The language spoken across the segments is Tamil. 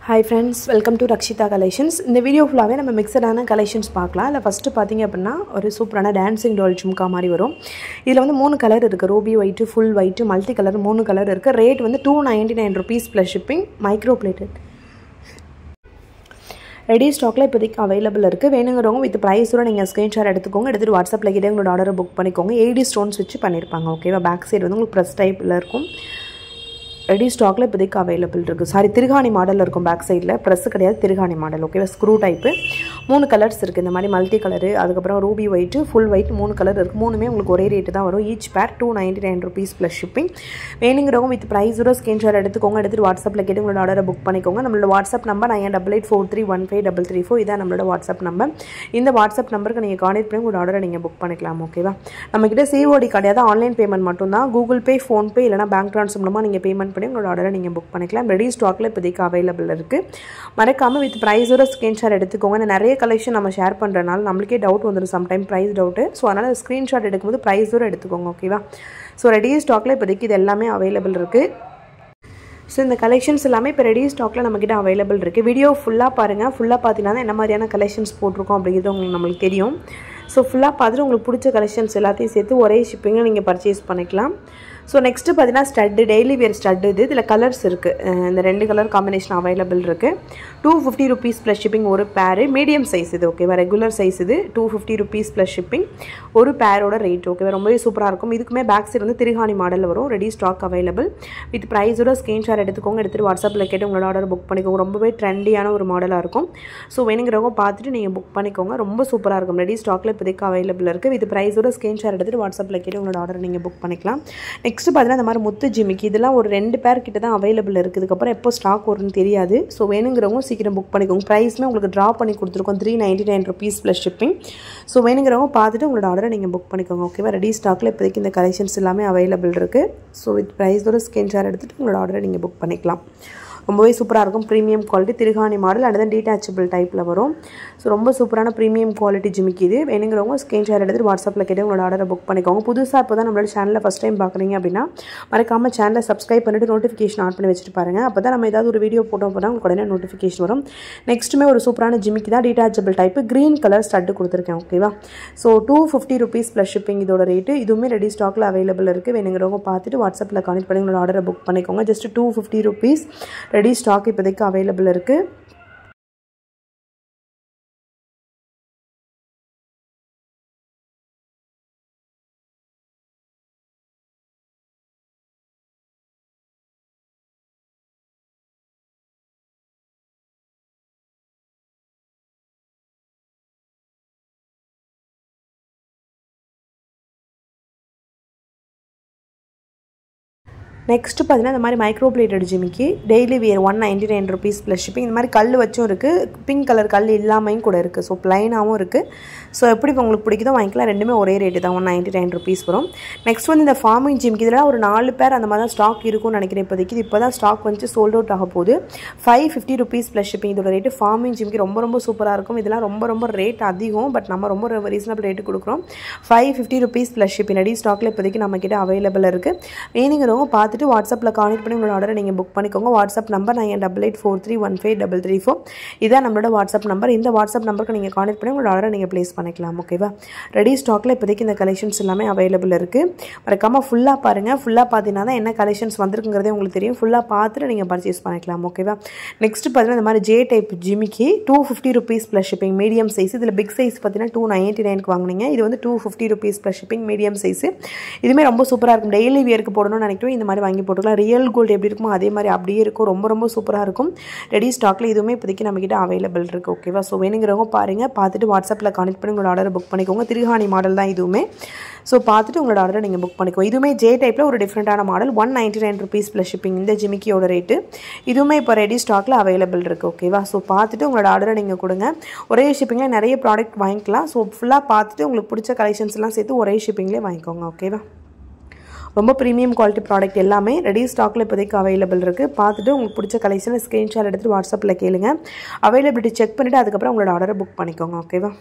hi friends welcome to Rakshitha collections இந்த வீடியோ ஃபுல்லாகவே நம்ம மிக்சடான கலெக்ஷன்ஸ் பார்க்கலாம் இல்லை ஃபஸ்ட்டு பார்த்தீங்க அப்படின்னா ஒரு சூப்பரான டான்ஸிங் டால் ஜும்கா மாதிரி வரும் இதில் வந்து மூணு கலர் இருக்குது ruby white full white multi colour மூணு கலர் இருக்குது ரேட் வந்து two ninety nine rupees plus shipping micro plated ready ஸ்டாக்கில் இப்போதைக்கு அவைலபிள் இருக்குது வேணுங்கிறவங்க வித் ப்ரைஸோட நீங்கள் ஸ்க்ரீன்ஷாட் எடுத்துக்கோங்க எடுத்துகிட்டு வாட்ஸ்அப்பில் கிட்டே உங்களோட ஆர்டரை புக் பண்ணிக்கோங்க ஏடி ஸ்டோன்ஸ் வச்சு பண்ணியிருப்பாங்க ஓகேவா பேக் சைடு வந்து உங்களுக்கு ப்ரெஸ் டைப்பில் இருக்கும் ரெடி ஸ்டாக்கில் இப்போதைக்கு அவைலபிள் இருக்குது சாரி திருகாணி மாடலில் இருக்கும் பேக் சைடில் ப்ரெஸ் கிடையாது திருகாணி மாடல் ஓகேவா ஸ்க்ரூ டைப்பு மூணு கலர்ஸ் இருக்குது இந்த மாதிரி மல்டி கலரு அதுக்கப்புறம் ரூபி ஒயிட்டு ஃபுல் ஒயிட் மூணு கலர் இருக்குது மூணுமே உங்களுக்கு ஒரே ரேட்டு தான் வரும் each pair two ninety nine rupees plus shipping வேணுங்கிறவங்க வித் ப்ரைஸோட ஸ்க்ரீன்ஷாட் எடுத்துக்கோங்க எடுத்துகிட்டு வாட்ஸ்அப்பில் கேட்டு உங்களோட ஆர்டரை புக் பண்ணிக்கோங்க நம்மளோட WhatsApp number nine double eight four three one five double three four இதான் நம்மளோட வாட்ஸ்அப் நம்பர் இந்த வாட்ஸ்அப் நம்பருக்கு நீங்கள் கான்டெக்ட் பண்ணி உங்களோட ஆர்டரை நீங்கள் புக் பண்ணிக்கலாம் ஓகேவா நம்மக்கிட்ட சிஓடி கிடையாது ஆன்லைன் பேமெண்ட் மட்டும்தான் கூகுள் பே ஃபோன்பே இல்லைனா பேங்க் ட்ரான்ஸ்ஃபர் மூலமாக நீங்கள் பேமெண்ட் பண்ணி உங்களோட ஆர்டரை நீங்கள் புக் பண்ணிக்கலாம் ரெடி ஸ்டாக்கில் இப்போதைக்கு அவைலபிள் இருக்குது மறக்காமல் வித் ப்ரைஸோட ஸ்க்ரீன்ஷாட் எடுத்துக்கோங்க நிறைய கலெக்ஷன் நம்ம ஷேர் பண்ணுறதுனால நம்மளுக்கே டவுட் வந்துடும் சம்டைம் ப்ரைஸ் டவுட்டு ஸோ அதனால் ஸ்க்ரீன்ஷாட் எடுக்கும்போது ப்ரைஸோட எடுத்துக்கோங்க ஓகேவா ஸோ ரெடி ஸ்டாக்கில் இப்போதைக்கு இது எல்லாமே அவைலபிள் இருக்குது ஸோ இந்த கலெக்ஷன்ஸ் எல்லாமே இப்போ ரெடி ஸ்டாக்கில் நம்மக்கிட்ட அவைலபிள் இருக்குது வீடியோ ஃபுல்லாக பாருங்கள் ஃபுல்லாக பார்த்தீங்கன்னா என்ன மாதிரியான கலெக்ஷன்ஸ் போட்டிருக்கோம் அப்படிங்கிறது உங்களுக்கு நம்மளுக்கு தெரியும் ஸோ ஃபுல்லாக பார்த்துட்டு உங்களுக்கு பிடிச்ச கலெக்ஷன்ஸ் எல்லாத்தையும் சேர்த்து ஒரே ஷிப்பிங்கில் நீங்கள் பர்ச்சேஸ் பண்ணிக்கலாம் ஸோ நெக்ஸ்ட்டு பார்த்தீங்கன்னா ஸ்டட்டு டெய்லி வேர் ஸ்டட் இது இதில் கலர்ஸ் இருக்குது இந்த ரெண்டு கலர் காம்பினேஷன் அவைலபிள் இருக்குது two fifty rupees plus shipping ஒரு பேரு மீடியம் சைஸ் இது ஓகேவா ரெகுலர் சைஸ் இது two fifty rupees plus shipping ஒரு பேரோட ரேட் ஓகேவா ரொம்பவே சூப்பராக இருக்கும் இதுக்குமே பேக் சைடு வந்து திருகாணி மாடலில் வரும் ரெடி ஸ்டாக் அவைலபிள் வித் ப்ரைஸோட ஸ்க்ரீன்ஷாட் எடுத்துக்கோங்க எடுத்துகிட்டு வாட்ஸ்அப்பில் கேட்டு உங்களோட ஆர்டர் புக் பண்ணிக்கோங்க ரொம்பவே ட்ரெண்டியான ஒரு மாடலாக இருக்கும் ஸோ வேணுங்கிறவங்க பார்த்துட்டு நீங்கள் புக் பண்ணிக்கோங்க ரொம்ப சூப்பராக இருக்கும் ரெடி ஸ்டாக்கில் இப்போதைக்கு அவைலபிள் இருக்குது வித் ப்ரைஸோட ஸ்க்ரீன்ஷாட் எடுத்துகிட்டு வாட்ஸ்அப்பில் கேட்டு உங்களோட ஆர்டர் நீங்கள் புக் பண்ணிக்கலாம் நெக்ஸ்ட் பார்த்தீங்கன்னா இந்த மாதிரி முத்து ஜிமிக்கி இதெல்லாம் ஒரு ரெண்டு பேர் கிட்ட தான் அவைலபிள் இருக்குது இதுக்கப்புறம் எப்போ ஸ்டாக் வரும்னு தெரியாது ஸோ வேணுங்கிறவங்க சீக்கிரம் புக் பண்ணிக்கோங்க ப்ரைஸுமே உங்களுக்கு ட்ரா பண்ணி கொடுத்துருக்கோம் three ninety nine rupees plus shipping so வேணுங்கிறவங்க பார்த்துட்டு உங்களோட ஆர்டரை நீங்கள் புக் பண்ணிக்கோங்க ஓகேவா ரெடி ஸ்டாக்கில் இப்போதைக்கு இந்த கலெக்ஷன்ஸ் எல்லாமே அவைலபிள் இருக்குது ஸோ வித் ப்ரைஸோட ஸ்கிரீன்ஷாட் எடுத்துகிட்டு உங்களோட ஆர்டரை நீங்கள் புக் பண்ணிக்கலாம் ரொம்பவே சூப்பராக இருக்கும் ப்ரீமியம் குவாலிட்டி திருகாணி மாடல் அண்ட் தென் டீட்டாச்சபிள் டைப்பில் வரும் ஸோ ரொம்ப சூப்பரான ப்ரீமியம் குவாலிட்டி ஜிமிக்கி இது வேணுங்கிறவங்க ஸ்க்ரீன்ஷாட் எடுத்துகிட்டு வாட்ஸ்அப்பில் கேட்டு உங்களோட ஆர்டரை புக் பண்ணிக்கோங்க புதுசாக இப்போ தான் நம்மளோட சேனலில் ஃபஸ்ட் டைம் பார்க்குறீங்க அப்படின்னா மறக்காமல் சேனலை சப்ஸ்கிரைப் பண்ணிவிட்டு நோட்டிஃபிகேஷன் ஆன் பண்ணி வச்சுட்டு பாருங்கள் அப்போ தான் நம்ம ஏதாவது ஒரு வீடியோ போட்டோம் அப்படின்னா உங்களுக்கு உடனே நோட்டிஃபிகேஷன் வரும் நெக்ஸ்ட்டுமே ஒரு சூப்பரான ஜிமிக்கி தான் detachable type green colour stud கொடுத்துருக்கேன் ஓகேவா so two fifty rupees plus shipping இதோட ரேட்டு இதுவுமே ரெடி ஸ்டாக்கில் அவைலபிள் இருக்குது வேணுங்கிறவங்க பார்த்துட்டு வாட்ஸ்அப்பில் கனெக்ட் பண்ணி உங்களோட ஆர்டரை புக் பண்ணிக்கோங்க just two fifty rupees ready stock இப்போதைக்கு அவைலபிள் இருக்குது நெக்ஸ்ட்டு பார்த்தீங்கன்னா இந்த மாதிரி மைக்ரோ பிளேட்டட் ஜிமிக்கி daily wear one ninety nine rupees plus shipping இந்த மாதிரி கல் வச்சும் இருக்குது பிங்க் கலர் கல் இல்லாமையும் கூட இருக்குது ஸோ ப்ளைனாகவும் இருக்குது ஸோ எப்படி உங்களுக்கு பிடிக்குதோ வாங்கிக்கலாம் ரெண்டுமே ஒரே ரேட்டு தான் ஒன் நைன்ட்டி நைன் ருபீஸ் வரும் நெக்ஸ்ட் வந்து இந்த ஃபார்மிங் ஜிமிக்கி இதில் ஒரு நாலு பேர் அந்த மாதிரி தான் ஸ்டாக் இருக்கும்னு நினைக்கிறேன் இப்போதைக்கு இப்போ தான் ஸ்டாக் வந்து சோல்ட் அவுட் ஆக போகுது five fifty rupees plus shipping இதோட ரேட்டு ஃபார்மிங் ஜிமிக்கி ரொம்ப ரொம்ப சூப்பராக இருக்கும் இதெல்லாம் ரொம்ப ரொம்ப ரேட் அதிகம் பட் நம்ம ரொம்ப ரீசனபிள் ரேட்டு கொடுக்குறோம் five fifty rupees plus shipping ready ஸ்டாக்கில் இப்போதைக்கு நம்மக்கிட்ட அவைலபிள் இருக்குது வேணுங்கிறவங்க பார்த்துட்டு வாட்ஸ்அப்பில் கான்டெக்ட் பண்ணி உங்களோட ஆர்டரை நீங்கள் புக் பண்ணிக்கோங்க WhatsApp number nine double eight four three one five double three four இதான் நம்மளோட வாட்ஸ்அப் நம்பர் இந்த வாட்ஸ்அப் நம்பருக்கு நீங்கள் கான்டெக்ட் பண்ணி உங்களோட ஆர்டரை நீங்கள் ப்ளேஸ் பண்ணிக்கலாம் ஓகேவா ரெடி ஸ்டாக்கில் இப்போதைக்கு இந்த கலெக்ஷன்ஸ் எல்லாமே அவைலபிள் இருக்குது மறக்காமல் ஃபுல்லாக பாருங்கள் ஃபுல்லாக பார்த்தீங்கன்னா தான் என்ன கலெக்ஷன்ஸ் வந்திருக்குங்கிறதே உங்களுக்கு தெரியும் ஃபுல்லாக பார்த்துட்டு நீங்கள் பர்ச்சேஸ் பண்ணிக்கலாம் ஓகேவா நெக்ஸ்ட் பார்த்தீங்கன்னா இந்த மாதிரி ஜே டைப் ஜிமிக்கி two fifty rupees plus shipping medium size இதில் பிக் சைஸ் பார்த்தீங்கன்னா டூ நைன்ட்டி நைனுக்கு வாங்கினீங்க இது வந்து two fifty rupees plus shipping medium size இதுவுமே ரொம்ப சூப்பராக இருக்கும் டெய்லி வியருக்கு போடணும்னு நினைக்கிறோம் இந்த மாதிரி வாங்கி போட்டுக்கலாம் ரியல் கோல்டு எப்படி இருக்குமோ அதே மாதிரி அப்படியே இருக்கும் ரொம்ப ரொம்ப சூப்பராக இருக்கும் ரெடி ஸ்டாக்கில் இதுவுமே இப்போதைக்கு நம்மக்கிட்ட அவைலபிள் இருக்குது ஓகேவா ஸோ வேணுங்கிறவங்க பாருங்கள் பார்த்துட்டு வாட்ஸ்அப்பில் கனெக்ட் பண்ணி உங்களோட ஆர்டர் புக் பண்ணிக்கோங்க திருஹானி மாடல் தான் இதுவுமே ஸோ பார்த்துட்டு உங்களோட ஆர்டரை நீங்கள் புக் பண்ணிக்கோங்க இதுவுமே ஜே டைப்பில் ஒரு டிஃப்ரெண்ட்டான model one ninety nine rupees plus shipping இந்த ஜிமிக்கியோட ரேட்டு இதுவுமே இப்போ ரெடி ஸ்டாக்கில் அவைலபிள் இருக்குது ஓகேவா ஸோ பார்த்துட்டு உங்களோட ஆர்டரை நீங்கள் கொடுங்க ஒரே ஷிப்பிங்கில் நிறைய ப்ராடக்ட் வாங்கிக்கலாம் ஸோ ஃபுல்லாக பார்த்துட்டு உங்களுக்கு பிடிச்ச கலெக்ஷன்ஸ்லாம் சேர்த்து ஒரே ஷிப்பிங்லேயே வாங்கிக்கோங்க ஓகேவா ரொம்ப ப்ரீமியம் குவாலிட்டி ப்ராடக்ட் எல்லாமே ரெடி ஸ்டாக்கில் இப்போதைக்கு அவைலபிள் இருக்குது பார்த்துட்டு உங்களுக்கு பிடிச்ச கலெக்ஷனை ஸ்க்ரீன்ஷாட் எடுத்துகிட்டு வாட்ஸ்அப்பில் கேளுங்க அவைலபிலிட்டி செக் பண்ணிவிட்டு அதுக்கப்புறம் உங்களோட ஆர்டரை புக் பண்ணிக்கோங்க ஓகேவா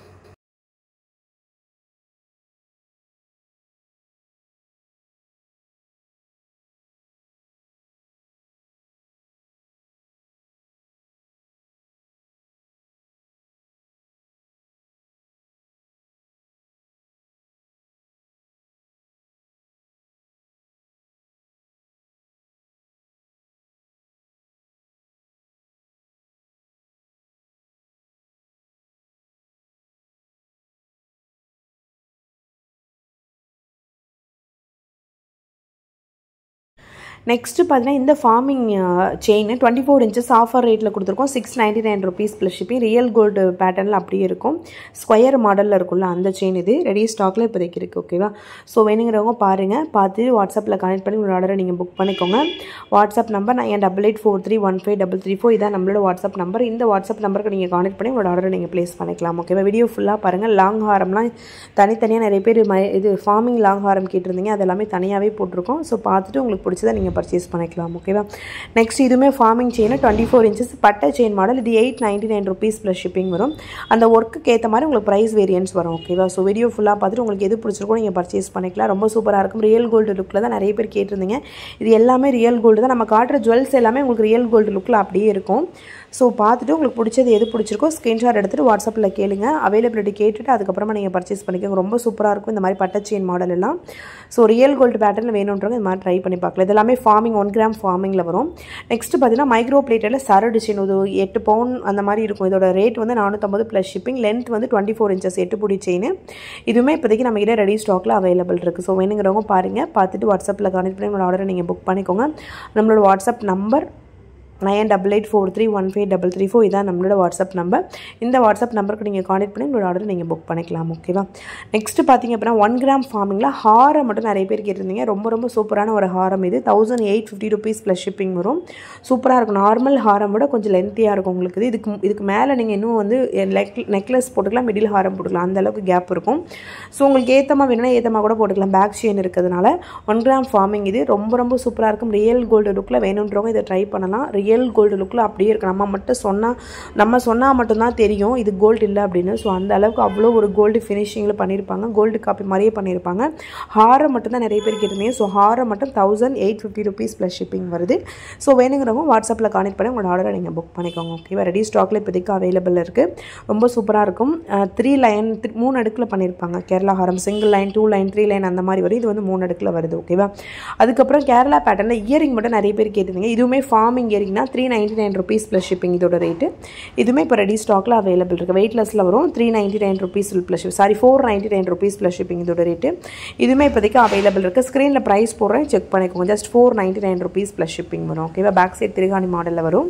நெக்ஸ்ட்டு பார்த்தீங்கன்னா இந்த forming chain twenty four inches offer ரேட்டில் கொடுத்துருக்கோம் six ninety nine rupees plus shipping real gold பேட்டர்னில் அப்படியே இருக்கும் ஸ்கொயர் மாடலில் இருக்கும்ல அந்த செயின் இது ரெடி ஸ்டாக்கில் இப்போதைக்கு இருக்குது ஓகேவா ஸோ வேணுங்கிறவங்க பாருங்கள் பார்த்து வாட்ஸ்அப்பில் கனெக்ட் பண்ணி உங்களோட ஆர்டரை நீங்கள் புக் பண்ணிக்கோங்க WhatsApp number nine double eight four three one five double three four இதான் நம்மளோட வாட்ஸ்அப் நம்பர் இந்த வாட்ஸ்அப் நம்பருக்கு நீங்கள் கான்டெக்ட் பண்ணி உங்களோட ஆர்டரை நீங்கள் ப்ளேஸ் பண்ணிக்கலாம் ஓகேவா வீடியோ ஃபுல்லாக பாருங்கள் லாங் ஹாரம்லாம் தனித்தனியாக நிறைய பேர் ம இது ஃபார்மிங் லாங் ஹாரம் கேட்டிருந்தீங்க அது எல்லாமே தனியாகவே போட்டிருக்கோம் ஸோ பார்த்துட்டு உங்களுக்கு பிடிச்சதை நீங்கள் பர்ச்சேஸ் பண்ணிக்கலாம் ஓகேவா நெக்ஸ்ட் இதுவுமே forming chain twenty four inches பட்டை செயின் மாடல் இது eight ninety nine rupees plus shipping வரும் அந்த ஒர்க்குக்கு ஏற்ற மாதிரி உங்களுக்கு ப்ரைஸ் வேரியன்ஸ் வரும் ஓகேவா ஸோ வீடியோ ஃபுல்லாக பார்த்துட்டு உங்களுக்கு எது பிடிச்சிருக்கோ நீங்கள் பர்ச்சேஸ் பண்ணிக்கலாம் ரொம்ப சூப்பராக இருக்கும் ரியல் கோல்டு லுக்கில் தான் நிறைய பேர் கேட்டிருந்தீங்க இது எல்லாமே ரியல் கோல்டு தான் நம்ம காட்டுற ஜுவல்ஸ் எல்லாமே உங்களுக்கு ரியல் கோல்டு லுக்கில் அப்படியே இருக்கும் ஸோ பார்த்துட்டு உங்களுக்கு பிடிச்சது எது பிடிச்சிருக்கோ ஸ்க்ரீன்ஷாட் எடுத்துகிட்டு வாட்ஸ்அப்பில் கேளுங்க அவைலபிலிட்டி கேட்டுட்டு அதுக்கப்புறமா நீங்கள் பர்ச்சேஸ் பண்ணிக்கோங்க ரொம்ப சூப்பராக இருக்கும் இந்த மாதிரி பட்டை செயின் மாடல் எல்லாம் ஸோ ரியல் கோல்டு பேட்டர்னில் வேணுன்றவங்க இந்த மாதிரி ட்ரை பண்ணி பார்க்கலாம் இது எல்லாமே ஃபார்மிங் ஒன் கிராம் ஃபார்மிங்கில் வரும் நெக்ஸ்ட் பார்த்தீங்கன்னா மைக்ரோ பிளேட்டில் சரடு செயின் இது எட்டு பவுன் அந்த மாதிரி இருக்கும் இதோட ரேட் வந்து நானூற்றம்பது ப்ளஸ் ஷிப்பிங் லென்த் வந்து டுவெண்ட்டி ஃபோர் இன்ச்சஸ் எட்டு புடி செயின் இதுவுமே இப்போதைக்கு நம்ம கிட்ட ரெடி ஸ்டாக்கில் அவைலபிள் இருக்குது ஸோ வேணுங்கிறவங்க பாருங்கள் பார்த்துட்டு வாட்ஸ்அப்பில் கனெக்ட் பண்ணி உங்களோட ஆர்டரை நீங்கள் புக் பண்ணிக்கோங்க நம்மளோட WhatsApp number nine double eight four three one five double three four இதான் நம்மளோட வாட்ஸ்அப் நம்பர் இந்த வாட்ஸ்அப் நம்பருக்கு நீங்கள் கான்டெக்ட் பண்ணி உங்களோட ஆர்டர் நீங்கள் புக் பண்ணிக்கலாம் ஓகேவா நெக்ஸ்ட்டு பார்த்தீங்க அப்படின்னா ஒன் கிராம் ஃபார்மிங்கில் ஹாரம் மட்டும் நிறைய பேர் கேட்டிருந்தீங்க ரொம்ப ரொம்ப சூப்பரான ஒரு ஹாரம் இது thousand eight fifty rupees plus shipping வரும் சூப்பராக இருக்கும் நார்மல் ஹாரம் விட கொஞ்சம் லென்த்தியாக இருக்கும் உங்களுக்கு இது இதுக்கு இதுக்கு மேலே நீங்கள் இன்னும் வந்து நெக் நெக்லஸ் போட்டுக்கலாம் மிடில் ஹாரம் போட்டுக்கலாம் அந்த அளவுக்கு கேப் இருக்கும் ஸோ உங்களுக்கு ஏற்றமாக வேணும்னா ஏற்றமாக கூட போட்டுக்கலாம் பேக் செயின் இருக்கிறதுனால ஒன் கிராம் ஃபார்மிங் இது ரொம்ப ரொம்ப சூப்பராக இருக்கும் ரியல் கோல்டு லுக்கில் வேணுன்றவங்க இதை ட்ரை பண்ணலாம் ரியல் கோல்டு லுக்கில் அப்படியே இருக்கு நம்ம மட்டும் சொன்னால் நம்ம சொன்னால் மட்டும்தான் தெரியும் இது கோல்டு இல்லை அப்படின்னு ஸோ அந்த அளவுக்கு அவ்வளோ ஒரு கோல்டு ஃபினிஷிங்கில் பண்ணியிருப்பாங்க கோல்டு காப்பி மாதிரியே பண்ணியிருப்பாங்க ஹாரம் மட்டும் தான் நிறைய பேர் கேட்டிருந்தீங்க ஸோ ஹாரம் மட்டும் thousand eight fifty rupees plus shipping வருது ஸோ வேணுங்கிறவங்க வாட்ஸ்அப்பில் கான்டெக்ட் பண்ணி உங்களோட ஆர்டரை நீங்கள் புக் பண்ணிக்கோங்க ஓகேவா ரெடி ஸ்டாக்கில் இப்போதைக்கு அவைலபிள் இருக்குது ரொம்ப சூப்பராக இருக்கும் த்ரீ லைன் மூணு அடுக்கில் பண்ணியிருப்பாங்க கேரளா ஹாரம் single line two line three line அந்த மாதிரி வரும் இது வந்து மூணு அடுக்கில் வருது ஓகேவா அதுக்கப்புறம் கேரளா பேட்டர்னில் இயரிங் மட்டும் நிறைய பேர் கேட்டிருந்தீங்க இதுவுமே ஃபார்மிங் இயரிங்னா three ninety nine rupees plus shipping இதோட ரேட்டு இதுவுமே இப்போ ரெடி ஸ்டாக்கில் அவைலபிள் இருக்குது வெயிட்லெஸில் வரும் three ninety nine rupees plus sorry four ninety nine rupees plus shipping இதோட ரேட்டு இதுவுமே இப்போதைக்கு அவைலபிள் இருக்குது ஸ்க்ரீனில் ப்ரைஸ் போடுறேன் செக் பண்ணிக்கோங்க just four ninety nine rupees plus shipping வரும் ஓகேவா பேக் சைட் திருகாணி மாடலில் வரும்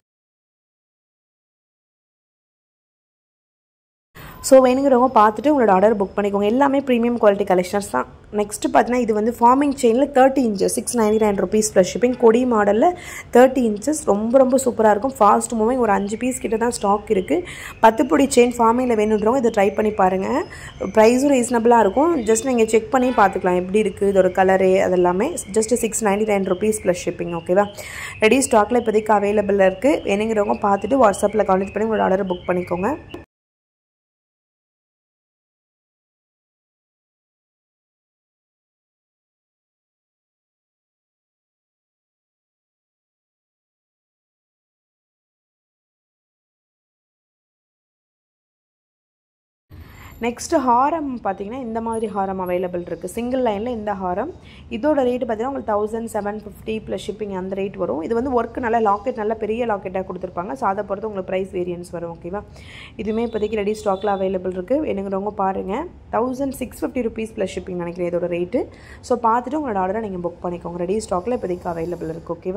ஸோ வேணுங்கிறவங்க பார்த்துட்டு உங்களோட ஆர்டர் புக் பண்ணிக்கோங்க எல்லாமே ப்ரீமியம் குவாலிட்டி கலெக்ஷன்ஸ் தான் நெக்ஸ்ட்டு பார்த்தீங்கன்னா இது வந்து ஃபார்மிங் செயினில் thirty inches six ninety nine rupees plus shipping கொடி மாடலில் தேர்ட்டி இன்ச்சஸ் ரொம்ப ரொம்ப சூப்பராக இருக்கும் ஃபாஸ்ட் மூவிங் ஒரு அஞ்சு பீஸ் கிட்ட தான் ஸ்டாக் இருக்குது பத்து பொடி செயின் ஃபார்மிங்கில் வேணுன்றவங்க இதை ட்ரை பண்ணி பாருங்கள் ப்ரைஸும் ரீசனபிளாக இருக்கும் ஜஸ்ட் நீங்கள் செக் பண்ணி பார்த்துக்கலாம் எப்படி இருக்குது இதோட கலரு அதெல்லாமே just six ninety nine rupees plus shipping ஓகேவா ரெடி ஸ்டாக்கில் இப்போதைக்கு அவைலபிளாக இருக்குது வேணுங்கிறவங்க பார்த்துட்டு வாட்ஸ்அப்பில் கான்டெக்ட் பண்ணி உங்களோட ஆர்டர் புக் பண்ணிக்கோங்க நெக்ஸ்ட்டு ஹாரம் பார்த்தீங்கன்னா இந்த மாதிரி ஹாரம் அவைலபிள் இருக்குது சிங்கிள் லைனில் இந்த ஹாரம் இதோட ரேட்டு பார்த்தீங்கன்னா உங்களுக்கு thousand seven fifty plus shipping அந்த ரேட் வரும் இது வந்து ஒர்க் நல்ல லாக்கெட் நல்ல பெரிய லாக்கெட்டாக கொடுத்துருப்பாங்க ஸோ அதை பொறுத்து உங்களுக்கு ப்ரைஸ் வேரியன்ஸ் வரும் ஓகேவா இதுவுமே இப்போதைக்கு ரெடி ஸ்டாக்கில் அவைலபிள் இருக்குது வேணுங்கிறவங்க பாருங்கள் thousand six fifty rupees plus shipping நினைக்கிறேன் இதோட ரேட்டு ஸோ பார்த்துட்டு உங்களோட ஆர்டரை நீங்கள் புக் பண்ணிக்கோங்க ரெடி ஸ்டாக்கில் இப்போதைக்கு அவைலபிள் இருக்குது ஓகேவா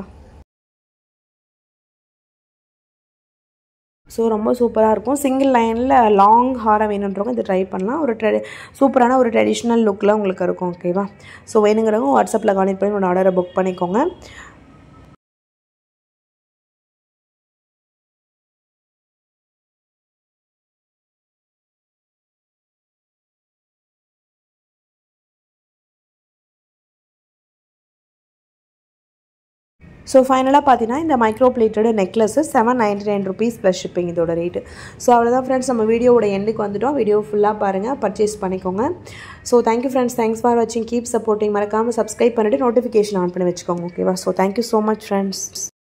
ஸோ ரொம்ப சூப்பராக இருக்கும் சிங்கிள் லைனில் லாங் ஹாரம் வேணுன்றவங்க இதை ட்ரை பண்ணலாம் ஒரு ட்ரெ சூப்பரான ஒரு ட்ரெடிஷ்னல் லுக்கில் உங்களுக்கு இருக்கும் ஓகேவா ஸோ வேணுங்கிறவங்க வாட்ஸ்அப்பில் கான்டெக்ட் பண்ணி உங்களோட ஆர்டரை புக் பண்ணிக்கோங்க ஸோ ஃபைனலாக பார்த்தீங்கன்னா இந்த micro plated necklace seven ninety nine rupees plus shipping இதோட ரேட்டு ஸோ அவ்வளோதான் ஃப்ரெண்ட்ஸ் நம்ம வீடியோவோட எண்டுக்கு வந்துட்டோம் வீடியோ ஃபுல்லாக பாருங்கள் பர்ச்சேஸ் பண்ணிக்கோங்க so thank you friends thanks for வாட்சிங் கீப் சப்போர்ட்டிங் மறக்காமல் சப்ஸ்கிரைப் பண்ணிவிட்டு நோட்டிஃபிகேஷன் ஆன் பண்ணி வச்சுக்கோங்க ஓகேவா so thank you so much friends